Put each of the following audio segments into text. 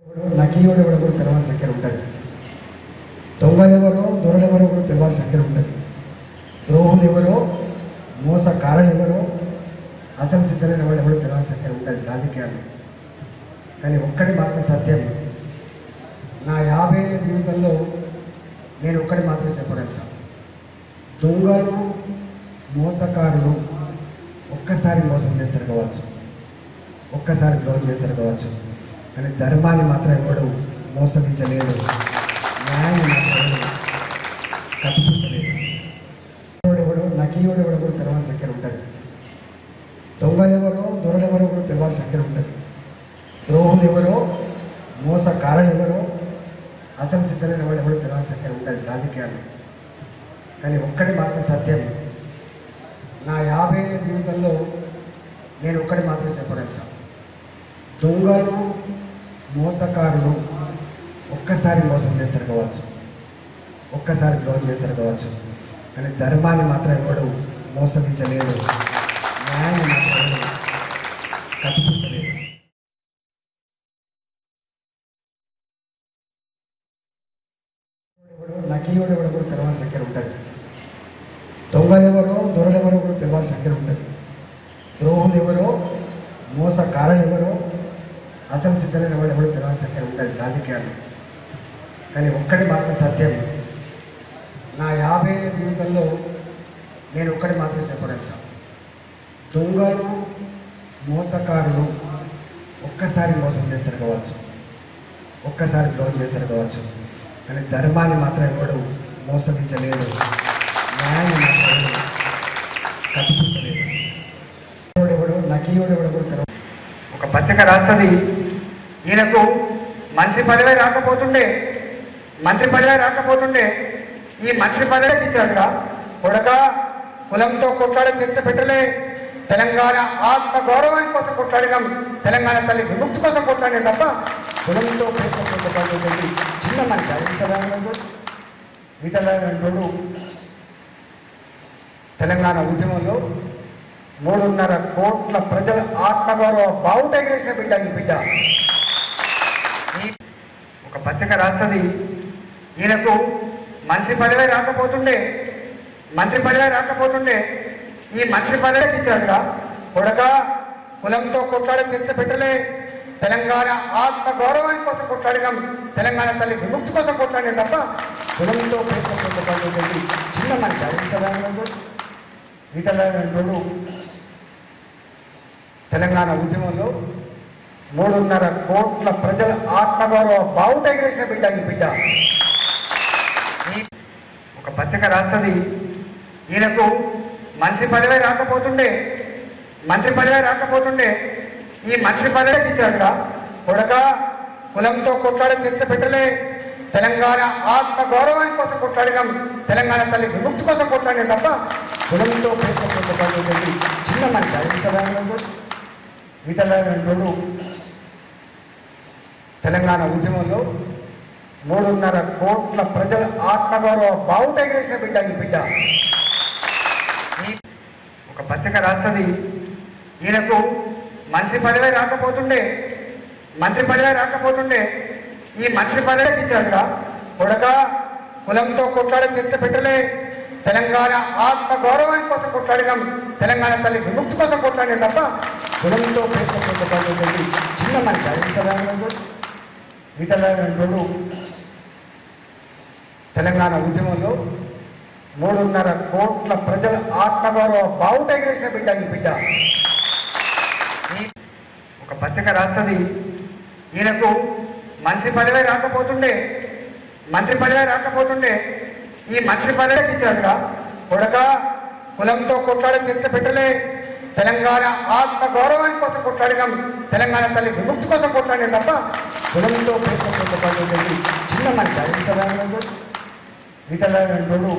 నకీయుడు ఎవడో కూడా తెలవాల్సిన సంఖ్య ఉంటుంది దొంగలెవరో దొరలెవరో కూడా తెలవాల్సిన సంఖ్య ఉంటుంది ద్రోహులు ఎవరో మోసకారులు ఎవరో అసలు సిసలైన వాళ్ళు ఎవరో తెలవాల్సిన సంఖ్య ఉంటుంది రాజకీయాల్లో కానీ ఒక్కటి మాత్రం సత్యం నా యాభై ఏళ్ళ జీవితంలో నేను ఒక్కటి మాత్రం చెప్పగలుగుతాను దొంగలు మోసకారులు ఒక్కసారి మోసం చేస్తారు కావచ్చు ఒక్కసారి ద్రోహం చేస్తారు కావచ్చు కానీ ధర్మాన్ని మాత్రం ఎవడు మోసగించలేడు న్యాయాన్ని మాత్రం ఎవడు కప్పిపుచ్చలేడు ఎవడు నకీయుడు ఎవడు కూడా తెలవాల్సిన సంఖ్య ఉంటుంది దొంగలెవరో దొరలెవరో కూడా తెలవాల్సిన సంఖ్య ఉంటుంది ద్రోహులు ఎవరో మోసకారులు ఎవరో అసలు సిసలైన వాళ్ళు ఎవరు తెలవాల్సిన సంఖ్య ఉంటుంది రాజకీయాల్లో కానీ ఒక్కటి మాత్రం సత్యం నా యాభై ఏళ్ళ జీవితంలో నేను ఒక్కటి మాత్రం చెప్పగలుగుతాను దొంగలు మోసకారులు ఒక్కసారి మోసం చేస్తారు కావచ్చు ఒక్కసారి ద్రోహం చేస్తారు కావచ్చు కానీ ధర్మాన్ని మాత్రం ఎవడు మోసగించలేడు న్యాయాన్ని మాత్రం ఎవడు కప్పిపుచ్చలేడు నకీయుడు ఎవడో కూడా తెలవాల్సిన సంఖ్య ఉంటుంది దొంగలెవరో దొరలెవరో కూడా తెలవాల్సిన సంఖ్య ఉంటుంది ద్రోహులు ఎవరో మోసకారులు ఎవరో అసలు సిసలైన వాళ్ళు ఎవరో తెలవాల్సిన సంఖ్య ఉంటుంది రాజకీయాల్లో కానీ ఒక్కటి మాత్రం సత్యం నా యాభై ఏళ్ళ జీవితంలో నేను ఒక్కటి మాత్రం చెప్పగలుగుతాను దొంగలు మోసకారులు ఒక్కసారి మోసం చేస్తారు కావచ్చు ఒక్కసారి ద్రోహం చేస్తారు కావచ్చు కానీ ధర్మాన్ని మాత్రం ఎవడు మోసగించలేడు న్యాయాన్ని మాత్రం ఎవడు కప్పిపుచ్చలేడు ఎవడు నకీయుడు ఎవడు కూడా తెలవదు. ఒక పత్రిక రాస్తుంది ఈయనకు మంత్రి పదవి రాకపోతుండే మంత్రి పదవి రాకపోతుండే ఈ మంత్రి పదవికి ఇచ్చాడుగా కొడక కులంతో కొట్లాడే చరిత్ర పెట్టలే తెలంగాణ ఆత్మ గౌరవాని కోసం కొట్లాడినాం తెలంగాణ తల్లి విముక్తి కోసం కొట్లాడినాం తప్ప కులంతో పేరుతో కొట్లాడేటువంటి చిన్న మనిషి ఈటల ఈటల తెలంగాణ ఉద్యమంలో మూడున్నర కోట్ల ప్రజల ఆత్మగౌరవ బావుట ఎగిరేసిన బిడ్డ ఈ బిడ్డ ఈ- ఒక పత్రిక రాస్తుంది ఈయనకు మంత్రి పదవి రాకపోతుండే మంత్రి పదవి రాకపోతుండే ఈ మంత్రి పదవికి ఇచ్చాడుగా కొడక కులంతో కొట్లాడే చరిత్ర పెట్టలే తెలంగాణ ఆత్మ గౌరవాని కోసం కొట్లాడినాం తెలంగాణ తల్లి విముక్తి కోసం కొట్లాడినాం తప్ప కులంతో పేరుతో కొట్లాడేటువంటి చిన్న మనిషి ఈటల ఈటల తెలంగాణ ఉద్యమంలో మూడున్నర కోట్ల ప్రజల ఆత్మగౌరవ బావుట ఎగిరేసిన బిడ్డ ఈ బిడ్డ ఈ- ఒక పత్రిక రాస్తుంది ఈయనకు మంత్రి పదవి రాకపోతుండే మంత్రి పదవి రాకపోతుండే ఈ మంత్రి పదవికి ఇచ్చాడుగా కొడక కులంతో కొట్లాడే చరిత్ర పెట్టలే తెలంగాణ ఆత్మ గౌరవాని కోసం కొట్లాడినాం తెలంగాణ తల్లి విముక్తి కోసం కొట్లాడినాం తప్ప కులంతో పేరుతో కొట్లాడేటువంటి చిన్న మనిషి ఈటల ఈటల తెలంగాణ ఉద్యమంలో మూడున్నర కోట్ల ప్రజల ఆత్మగౌరవ బావుట ఎగిరేసిన బిడ్డ ఈ బిడ్డ ఈ- ఒక పత్రిక రాస్తుంది ఈయనకు మంత్రి పదవి రాకపోతుండే మంత్రి పదవి రాకపోతుండే ఈ మంత్రి పదవికి ఇచ్చాడుగా కొడక కులంతో కొట్లాడే చరిత్ర పెట్టలే తెలంగాణ ఆత్మ గౌరవాని కోసం కొట్లాడినాం తెలంగాణ తల్లి విముక్తి కోసం కొట్లాడినాం తప్ప కులంతో పేరుతో కొట్లాడేటువంటి చిన్న మనిషి ఈటల ఈటల తెలంగాణ ఉద్యమంలో మూడున్నర కోట్ల ప్రజల ఆత్మగౌరవ బావుట ఎగిరేసిన బిడ్డ ఈ బిడ్డ ఈ- ఒక పత్రిక రాస్తుంది ఈయనకు మంత్రి పదవి రాకపోతుండే మంత్రి పదవి రాకపోతుండే ఈ మంత్రి పదవికి ఇచ్చాడుగా కొడక కులంతో కొట్లాడే చరిత్ర పెట్టలే తెలంగాణ ఆత్మ గౌరవాని కోసం కొట్లాడినాం తెలంగాణ తల్లి విముక్తి కోసం కొట్లాడినాం తప్ప కులంతో పేరుతో కొట్లాడేటువంటి చిన్న మనిషి ఈటల ఈటల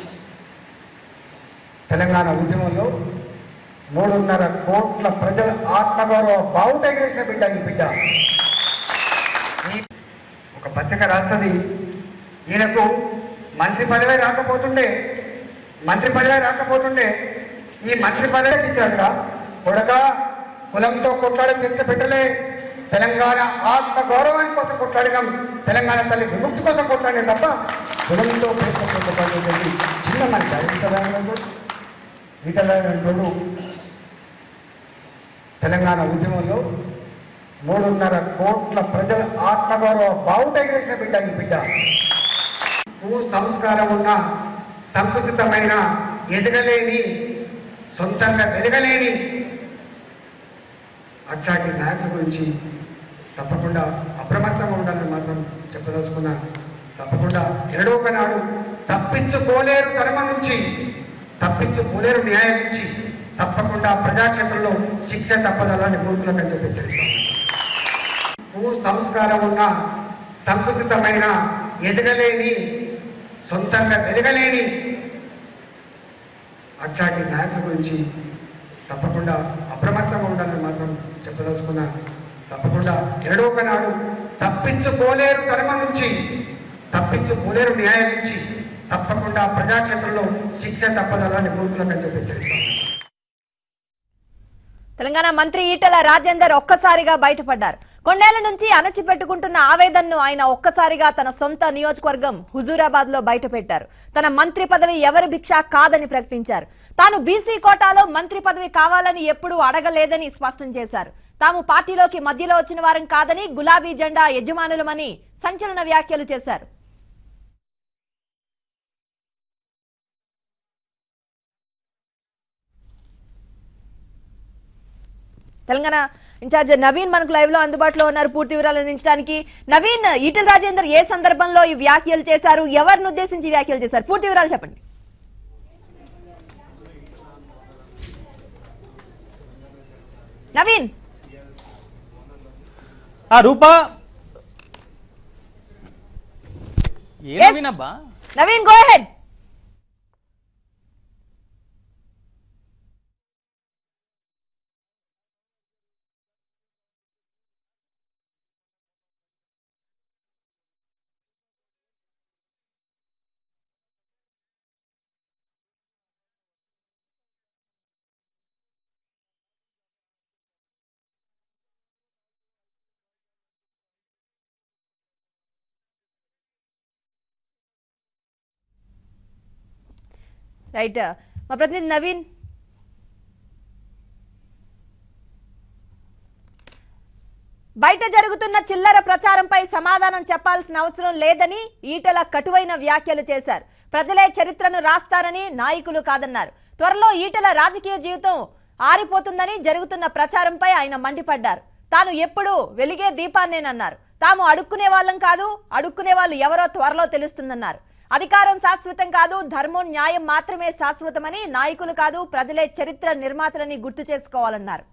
తెలంగాణ ఉద్యమంలో మూడున్నర కోట్ల ప్రజల ఆత్మగౌరవ బావుట ఎగిరేసిన బిడ్డ ఈ బిడ్డ ఈ- ఒక పత్రిక రాస్తుంది ఈయనకు మంత్రి పదవి రాకపోతుండే మంత్రి పదవి రాకపోతుండే ఈ మంత్రి పదవికి ఇచ్చాడుగా కొడక కులంతో కొట్లాడే చరిత్ర పెట్టలే తెలంగాణ ఆత్మ గౌరవాని కోసం కొట్లాడినాం తెలంగాణ తల్లి విముక్తి కోసం కొట్లాడినాం తప్ప కులంతో పేరుతో కొట్లాడేది చిన్న మనిషి ఈటల ఈటల అంటూ తెలంగాణ ఉద్యమంలో మూడున్నర కోట్ల ప్రజల ఆత్మగౌరవ బావుట ఎగిరేసిన బిడ్డ ఈ బిడ్డ భూ సంస్కారం ఉన్న సంకుచితమైన ఎదగలేని సొంతంగా వెలగలేని అట్లాంటి నాయకుల గురించి తప్పకుండా అప్రమత్తంగా ఉండాలని మాత్రం చెప్పదలుచుకున్నా తప్పకుండా ఎన్నడో ఒకనాడు తప్పించుకోలేరు కర్మ నుంచి తప్పించుకోలేరు న్యాయం నుంచి తప్పకుండా ప్రజాక్షేత్రంలో శిక్ష తప్పదలని మూర్ఖులకు అని చెప్పి హెచ్చరిస్తాను భూ సంస్కారం ఉన్న సంకుచితమైన ఎదగలేని సొంతంగా వెలగలేని అట్లాంటి నాయకుల గురించి తప్పకుండా అప్రమత్తంగా ఉండాలని మాత్రం చెప్పదలుచుకున్నా తప్పకుండా ఎన్నడో ఒకనాడు తప్పించుకోలేరు కర్మ నుంచి తప్పించుకోలేరు న్యాయం నుంచి తప్పకుండా ప్రజాక్షేత్రంలో శిక్ష తప్పదలని మూర్ఖులకు అని చెప్పి హెచ్చరిస్తాను తెలంగాణ మంత్రి ఈటల రాజేందర్ ఒక్కసారిగా బయటపడ్డారు కొన్నేళ్ల నుంచి అణచిపెట్టుకుంటున్న ఆవేదనను ఆయన ఒక్కసారిగా తన సొంత నియోజకవర్గం హుజూరాబాద్ లో బయటపెట్టారు తన మంత్రి పదవి ఎవరి భిక్ష కాదని ప్రకటించారు తాను బీసీ కోటాలో మంత్రి పదవి కావాలని ఎప్పుడూ అడగలేదని స్పష్టం చేశారు తాము పార్టీలోకి మధ్యలో వచ్చిన వారం కాదని గులాబీ జెండా యజమానులమని సంచలన వ్యాఖ్యలు చేశారు తెలంగాణ ఇన్ఛార్జ్ నవీన్ మనకు లైవ్ లో అందుబాటులో ఉన్నారు పూర్తి వివరాలు అందించడానికి నవీన్ ఈటల రాజేందర్ ఏ సందర్భంలో ఈ వ్యాఖ్యలు చేశారు ఎవరిని ఉద్దేశించి ఈ వ్యాఖ్యలు చేశారు పూర్తి వివరాలు చెప్పండి నవీన్ ఆ రూపా ఏ Yes. నవీనబ్బా నవీన్ గో హెడ్ రైట్ మా ప్రతినిధి నవీన్ బయట జరుగుతున్న చిల్లర ప్రచారంపై సమాధానం చెప్పాల్సిన అవసరం లేదని ఈటల కటువైన వ్యాఖ్యలు చేశారు ప్రజలే చరిత్రను రాస్తారని నాయకులు కాదన్నారు త్వరలో ఈటల రాజకీయ జీవితం ఆరిపోతుందని జరుగుతున్న ప్రచారంపై ఆయన మండిపడ్డారు తాను ఎప్పుడూ వెలిగే దీపాన్నేనన్నారు తాము అడుక్కునే వాళ్ళం కాదు అడుక్కునే వాళ్ళు ఎవరో త్వరలో తెలుస్తుందన్నారు అధికారం శాశ్వతం కాదు ధర్మం న్యాయం మాత్రమే శాశ్వతమని నాయకులు కాదు ప్రజలే చరిత్ర నిర్మాతలని గుర్తు చేసుకోవాలన్నారు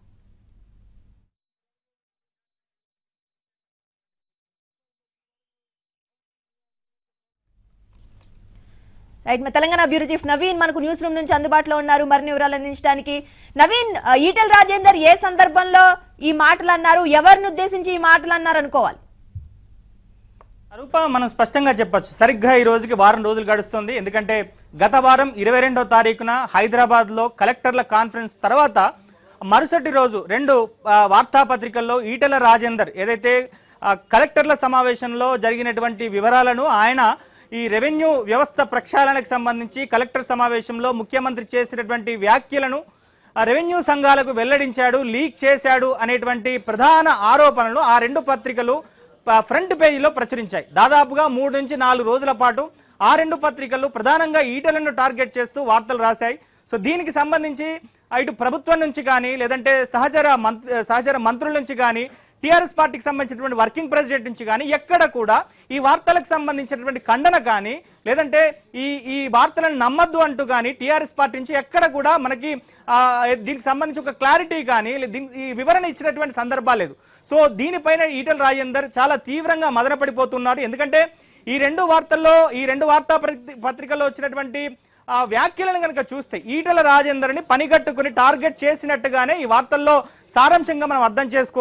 రైట్ మా తెలంగాణ బ్యూరో చీఫ్ నవీన్ మనకు న్యూస్ రూమ్ నుంచి అందుబాటులో ఉన్నారు మరిన్ని వివరాలు అందించడానికి నవీన్ ఆ, ఈటెల రాజేందర్ ఏ సందర్భంలో ఈ మాటలు అన్నారు ఎవరిని ఉద్దేశించి ఈ మాటలు అన్నారు అనుకోవాలి రూప మనం స్పష్టంగా చెప్పొచ్చు సరిగ్గా ఈ రోజుకి వారం రోజులు గడుస్తుంది ఎందుకంటే గత వారం ఇరవై రెండో తారీఖున హైదరాబాద్ లో కలెక్టర్ల కాన్ఫరెన్స్ తర్వాత మరుసటి రోజు రెండు ఆ, వార్తాపత్రికల్లో ఈటెల రాజేందర్ ఏదైతే ఆ, కలెక్టర్ల సమావేశంలో జరిగినటువంటి వివరాలను ఆయన ఈ రెవెన్యూ వ్యవస్థ ప్రక్షాళనకు సంబంధించి కలెక్టర్ సమావేశంలో ముఖ్యమంత్రి చేసినటువంటి వ్యాఖ్యలను ఆ రెవెన్యూ సంఘాలకు వెల్లడించాడు లీక్ చేశాడు అనేటువంటి ప్రధాన ఆరోపణలు ఆ రెండు పత్రికలు ప- ఫ్రంట్ పేజీలో ప్రచురించాయి దాదాపుగా మూడు నుంచి నాలుగు రోజుల పాటు ఆ రెండు పత్రికలు ప్రధానంగా ఈటలను టార్గెట్ చేస్తూ వార్తలు రాశాయి సో దీనికి సంబంధించి ఆ ఇటు ప్రభుత్వం నుంచి కానీ లేదంటే సహచర మంత్ర సహచర మంత్రుల నుంచి కానీ టీఆర్ఎస్ పార్టీకి సంబంధించినటువంటి వర్కింగ్ ప్రెసిడెంట్ నుంచి కానీ ఎక్కడ కూడా ఈ వార్తలకు సంబంధించినటువంటి ఖండన కానీ లేదంటే ఈ ఈ వార్తలను నమ్మద్దు అంటూ కానీ టీఆర్ఎస్ పార్టీ నుంచి ఎక్కడ కూడా మనకి ఆ, దీనికి సంబంధించి ఒక క్లారిటీ కానీ లే- దీని- ఈ వివరణ ఇచ్చినటువంటి సందర్భాలు లేదు సో దీనిపైన ఈటల రాజేందర్ చాలా తీవ్రంగా మదనపడిపోతున్నారు ఎందుకంటే ఈ రెండు వార్తల్లో ఈ రెండు వార్తా ప్రతి- పత్రికల్లో వచ్చినటువంటి ఆ వ్యాఖ్యలను కనుక చూస్తే ఈటల రాజేందర్ని పనిగట్టుకుని టార్గెట్ చేసినట్టుగానే ఈ వార్తల్లో సారాంశంగా మనం అర్థం చేసుకోవచ్చు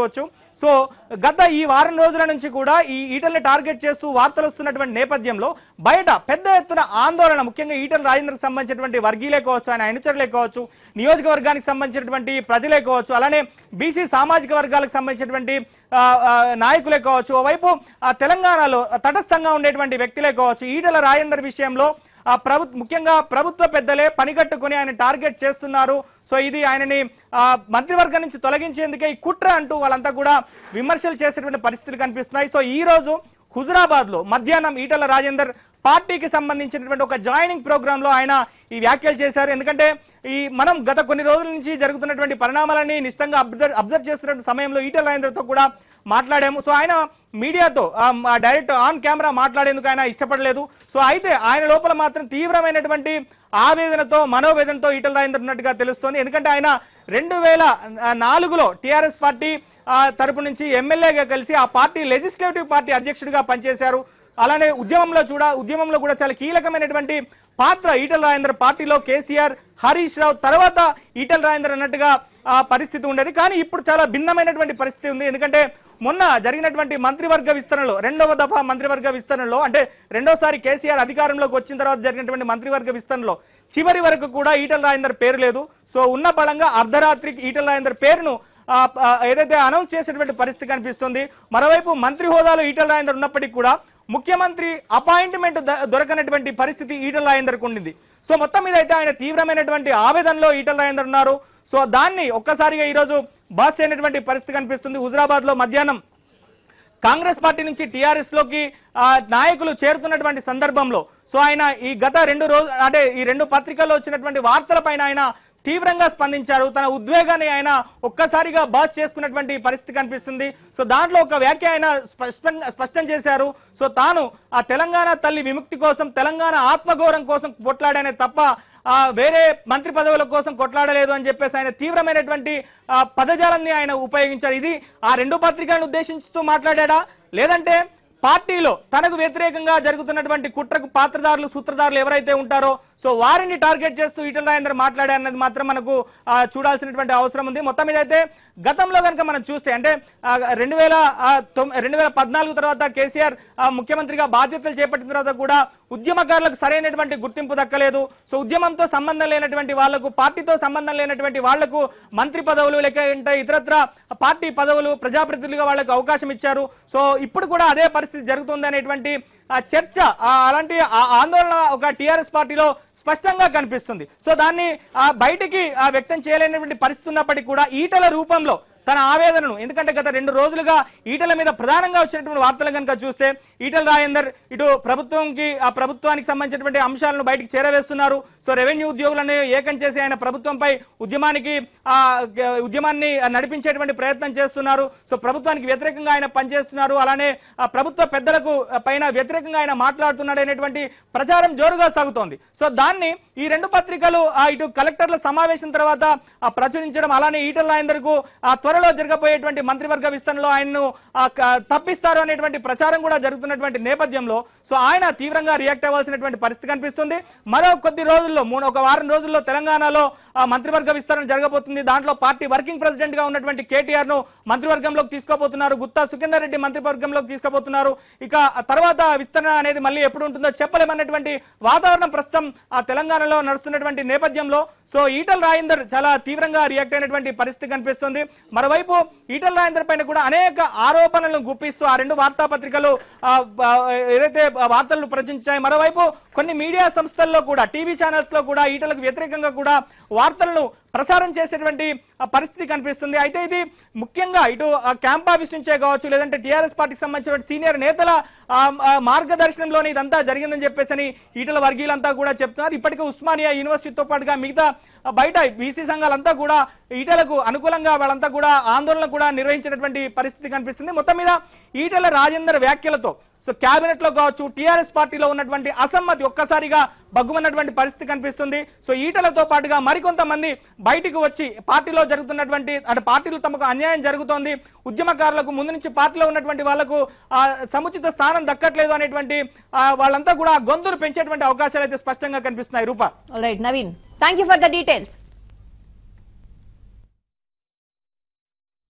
సో గత ఈ వారం రోజుల నుంచి కూడా ఈ ఈటల్ని టార్గెట్ చేస్తూ వార్తలు వస్తున్నటువంటి నేపథ్యంలో బయట పెద్ద ఎత్తున ఆందోళన ముఖ్యంగా ఈటల రాజేంద్రకు సంబంధించినటువంటి వర్గీయులే కావచ్చు ఆయన అనుచరులే కావచ్చు నియోజకవర్గానికి సంబంధించినటువంటి ప్రజలే కావచ్చు అలానే బీసీ సామాజిక వర్గాలకు సంబంధించినటువంటి ఆ, ఆ, నాయకులే కావచ్చు ఓవైపు ఆ, తెలంగాణలో తటస్థంగా ఉండేటువంటి వ్యక్తులే కావచ్చు ఈటల రాజేందర్ విషయంలో ఆ ప్రభు ముఖ్యంగా ప్రభుత్వ పెద్దలే పనిగట్టుకుని ఆయన టార్గెట్ చేస్తున్నారు సో ఇది ఆయనని ఆ, మంత్రివర్గం నుంచి తొలగించేందుకే ఈ కుట్ర అంటూ వాళ్ళంతా కూడా విమర్శలు చేసేటువంటి పరిస్థితులు కనిపిస్తున్నాయి సో ఈ రోజు హుజురాబాద్ లో మధ్యాహ్నం ఈటల రాజేందర్ పార్టీకి సంబంధించినటువంటి ఒక జాయినింగ్ ప్రోగ్రామ్ లో ఆయన ఈ వ్యాఖ్యలు చేశారు ఎందుకంటే ఈ మనం గత కొన్ని రోజుల నుంచి జరుగుతున్నటువంటి పరిణామాలని నిశ్చితంగా అబ్జర్వ్ అబ్జర్వ్ చేస్తున్న సమయంలో ఈటల రాజేందర్తో కూడా మాట్లాడాము సో ఆయన మీడియాతో ఆ, డైరెక్ట్ ఆన్ కెమెరా మాట్లాడేందుకు ఆయన ఇష్టపడలేదు సో అయితే ఆయన లోపల మాత్రం తీవ్రమైనటువంటి ఆవేదనతో మనోవేదనతో ఈటల రాజేందర్ ఉన్నట్టుగా తెలుస్తోంది ఎందుకంటే ఆయన రెండు వేల నాలుగులో టీఆర్ఎస్ పార్టీ ఆ, తరపు నుంచి ఎమ్మెల్యేగా కలిసి ఆ పార్టీ లెజిస్లేటివ్ పార్టీ అధ్యక్షుడిగా పనిచేశారు అలానే ఉద్యమంలో చూడ ఉద్యమంలో కూడా చాలా కీలకమైనటువంటి పాత్ర ఈటల రాజేందర్ పార్టీలో కేసీఆర్ హరీష్ రావు తర్వాత ఈటల రాజేందర్ అన్నట్టుగా ఆ పరిస్థితి ఉండేది కానీ ఇప్పుడు చాలా భిన్నమైనటువంటి పరిస్థితి ఉంది ఎందుకంటే మొన్న జరిగినటువంటి మంత్రివర్గ విస్తరణలో రెండవ దఫా మంత్రివర్గ విస్తరణలో అంటే రెండోసారి కేసీఆర్ అధికారంలోకి వచ్చిన తర్వాత జరిగినటువంటి మంత్రివర్గ విస్తరణలో చివరి వరకు కూడా ఈటల రాజేందర్ పేరు లేదు సో ఉన్న బలంగా అర్ధరాత్రికి ఈటల రాజేందర్ పేరును ఆ, ఆ, ఏదైతే అనౌన్స్ చేసేటువంటి పరిస్థితి కనిపిస్తుంది మరోవైపు మంత్రి హోదాలో ఈటల రాజేందర్ ఉన్నప్పటికీ కూడా ముఖ్యమంత్రి అపాయింట్మెంట్ ద- దొరకనటువంటి పరిస్థితి ఈటల రాజేందర్కు ఉండింది సో మొత్తం మీద అయితే ఆయన తీవ్రమైనటువంటి ఆవేదనలో ఈటల రాజేందర్ ఉన్నారు సో దాన్ని ఒక్కసారిగా ఈరోజు బాస్ అయినటువంటి పరిస్థితి కనిపిస్తుంది హుజరాబాద్ లో మధ్యాహ్నం కాంగ్రెస్ పార్టీ నుంచి టీఆర్ఎస్ లోకి ఆ, నాయకులు చేరుతున్నటువంటి సందర్భంలో సో ఆయన ఈ గత రెండు రోజు అంటే ఈ రెండు పత్రికల్లో వచ్చినటువంటి వార్తలపైన ఆయన తీవ్రంగా స్పందించారు తన ఉద్వేగాన్ని ఆయన ఒక్కసారిగా బాస్ చేసుకున్నటువంటి పరిస్థితి కనిపిస్తుంది సో దాంట్లో ఒక వ్యాఖ్య ఆయన స్పష్టం- స్పష్టం చేశారు సో తాను ఆ తెలంగాణ తల్లి విముక్తి కోసం తెలంగాణ ఆత్మగౌరవం కోసం కొట్లాడానే తప్ప ఆ, వేరే మంత్రి పదవుల కోసం కొట్లాడలేదు అని చెప్పేసి ఆయన తీవ్రమైనటువంటి ఆ, పదజాలాన్ని ఆయన ఉపయోగించారు ఇది ఆ రెండు పత్రికలను ఉద్దేశించుతూ మాట్లాడా లేదంటే పార్టీలో తనకు వ్యతిరేకంగా జరుగుతున్నటువంటి కుట్రకు పాత్రదారులు సూత్రధారులు ఎవరైతే ఉంటారో సో వారిని టార్గెట్ చేస్తూ ఈటల రాజేందర్ మాట్లాడారన్నది మాత్రం మనకు ఆ, చూడాల్సినటువంటి అవసరం ఉంది మొత్తం మీద అయితే గతంలో కనుక మనం చూస్తే అంటే ఆ, రెండు వేల ఆ, తొమ్- రెండు వేల పద్నాలుగు తర్వాత కేసీఆర్ ఆ, ముఖ్యమంత్రిగా బాధ్యతలు చేపట్టిన తర్వాత కూడా ఉద్యమకారులకు సరైనటువంటి గుర్తింపు దక్కలేదు సో ఉద్యమంతో సంబంధం లేనటువంటి వాళ్లకు పార్టీతో సంబంధం లేనటువంటి వాళ్లకు మంత్రి పదవులు లేకుంటే ఇతరత్ర పార్టీ పదవులు ప్రజాప్రతినిధులుగా వాళ్ళకు అవకాశం ఇచ్చారు సో ఇప్పుడు కూడా అదే పరిస్థితి జరుగుతుంది అనేటువంటి ఆ చర్చ ఆ అలాంటి ఆ ఆందోళన ఒక టిఆర్ఎస్ పార్టీలో స్పష్టంగా కనిపిస్తుంది సో దాన్ని ఆ బయటికి ఆ వ్యక్తం చేయలేనటువంటి పరిస్థితి ఉన్నప్పటికీ కూడా ఈటల రూపంలో తన ఆవేదనను ఎందుకంటే గత రెండు రోజులుగా ఈటల మీద ప్రధానంగా వచ్చినటువంటి వార్తలు కనుక చూస్తే ఈటల రాజేందర్ ఇటు ప్రభుత్వంకి ఆ ప్రభుత్వానికి సంబంధించినటువంటి అంశాలను బయటికి చేరవేస్తున్నారు సో రెవెన్యూ ఉద్యోగులను ఏకం చేసి ఆయన ప్రభుత్వంపై ఉద్యమానికి ఆ గ- ఉద్యమాన్ని నడిపించేటువంటి ప్రయత్నం చేస్తున్నారు సో ప్రభుత్వానికి వ్యతిరేకంగా ఆయన పనిచేస్తున్నారు అలానే ఆ ప్రభుత్వ పెద్దలకు పైన వ్యతిరేకంగా ఆయన మాట్లాడుతున్నాడు అనేటువంటి ప్రచారం జోరుగా సాగుతోంది సో దాన్ని ఈ రెండు పత్రికలు ఆ ఇటు కలెక్టర్ల సమావేశం తర్వాత ఆ ప్రచురించడం అలానే ఈటల రాజేందర్కు ఆ త్వరలో జరగబోయేటువంటి మంత్రివర్గ విస్తరణలో ఆయన్ను ఆ, క- తప్పిస్తారు అనేటువంటి ప్రచారం కూడా జరుగుతున్నటువంటి నేపథ్యంలో సో ఆయన తీవ్రంగా రియాక్ట్ అవ్వాల్సినటువంటి పరిస్థితి కనిపిస్తుంది మరో కొద్ది రోజుల్లో మూడు ఒక వారం రోజుల్లో తెలంగాణలో ఆ మంత్రివర్గ విస్తరణ జరగబోతుంది దాంట్లో పార్టీ వర్కింగ్ ప్రెసిడెంట్ గా ఉన్నటువంటి కేటీఆర్ ను మంత్రివర్గంలోకి తీసుకోబోతున్నారు గుత్తా సుఖేందర్ రెడ్డి మంత్రివర్గంలోకి తీసుకోబోతున్నారు ఇక ఆ తర్వాత విస్తరణ అనేది మళ్ళీ ఎప్పుడు ఉంటుందో చెప్పలేమన్నటువంటి వాతావరణం ప్రస్తుతం ఆ తెలంగాణలో నడుస్తున్నటువంటి నేపథ్యంలో సో ఈటల రాజేందర్ చాలా తీవ్రంగా రియాక్ట్ అయినటువంటి పరిస్థితి కనిపిస్తుంది మరోవైపు ఈటల రాజేందర్ పైన కూడా అనేక ఆరోపణలను గుప్పిస్తూ ఆ రెండు వార్తాపత్రికలు ఆ, ఆ, ఏదైతే వార్తలు ప్రచురించాయి మరోవైపు కొన్ని మీడియా సంస్థల్లో కూడా టీవీ ఛానల్స్ లో కూడా ఈటలకు వ్యతిరేకంగా కూడా వార్తలను ప్రసారం చేసేటువంటి ఆ, పరిస్థితి కనిపిస్తుంది అయితే ఇది ముఖ్యంగా ఇటు ఆ, క్యాంప్ ఆఫీస్ నుంచే కావచ్చు లేదంటే టీఆర్ఎస్ పార్టీకి సంబంధించిన సీనియర్ నేతల ఆ, ఆ, మార్గదర్శనంలోనే ఇదంతా జరిగిందని చెప్పేసి అని ఈటల వర్గీయులంతా కూడా చెప్తున్నారు ఇప్పటికే ఉస్మానియా యూనివర్సిటీతో పాటుగా మిగతా ఆ, బయట బీసీ సంఘాలంతా కూడా ఈటలకు అనుకూలంగా వాళ్ళంతా కూడా ఆందోళన కూడా నిర్వహించినటువంటి పరిస్థితి కనిపిస్తుంది మొత్తం మీద ఈటల రాజేందర్ వ్యాఖ్యలతో సో కేబినెట్ లో కావచ్చు టీఆర్ఎస్ పార్టీలో ఉన్నటువంటి అసమ్మతి ఒక్కసారిగా బగ్గుమన్నటువంటి పరిస్థితి కనిపిస్తుంది సో ఈటలతో పాటుగా మరికొంతమంది బయటికి వచ్చి పార్టీలో జరుగుతున్నటువంటి అంటే పార్టీలో తమకు అన్యాయం జరుగుతోంది ఉద్యమకారులకు ముందు నుంచి పార్టీలో ఉన్నటువంటి వాళ్లకు ఆ, సముచిత స్థానం దక్కట్లేదు అనేటువంటి ఆ, వాళ్ళంతా కూడా ఆ గొంతును పెంచేటువంటి అవకాశాలు అయితే స్పష్టంగా కనిపిస్తున్నాయి Rupa right Naveen thank you for the details